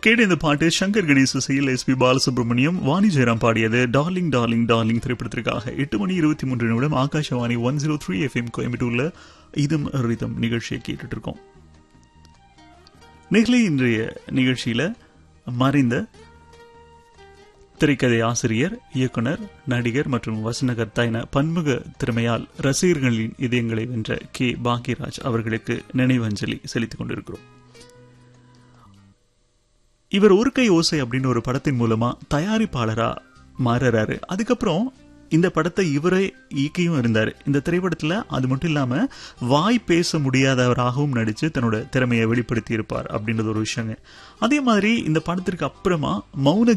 கேட்ட இந்த பாட்டு சங்கர் கணேச இசையில் எஸ் பி பாலசுப்ரமணியம் வாணி ஜெயராம் பாடியது டார்லிங் டார்லிங் டார்லிங் திரைப்படத்திற்காக எட்டு மணி இருபத்தி மூன்று நிமிடம் Akashvani one zero three FM கோயம்புத்தூர்ல இதம் ரிதம் நிகழ்ச்சியை கேட்டுட்டு இருக்கோம் நிகழி இன்றைய நிகழ்ச்சியில மறைந்த திரைக்கதை ஆசிரியர் இயக்குனர் நடிகர் மற்றும் வசனகர்த்தா என பன்முக திறமையால் ரசிகர்களின் இதயங்களை வென்ற கே பாக்யராஜ் அவர்களுக்கு நினைவஞ்சலி செலுத்திக் கொண்டிருக்கிறோம் இவர் ஒரு கை ஓசை அப்படின்னு ஒரு படத்தின் மூலமா தயாரிப்பாளரா மாறுறாரு அதுக்கப்புறம் இந்த படத்தை இவரே இயக்கியும் இருந்தார் இந்த திரைப்படத்துல அது மட்டும் இல்லாம வாய் பேச முடியாதவராகவும் நடிச்சு தன்னோட திறமையை வெளிப்படுத்தி இருப்பார் அப்படின்றது ஒரு விஷயங்க அதே மாதிரி இந்த படத்திற்கு அப்புறமா மௌன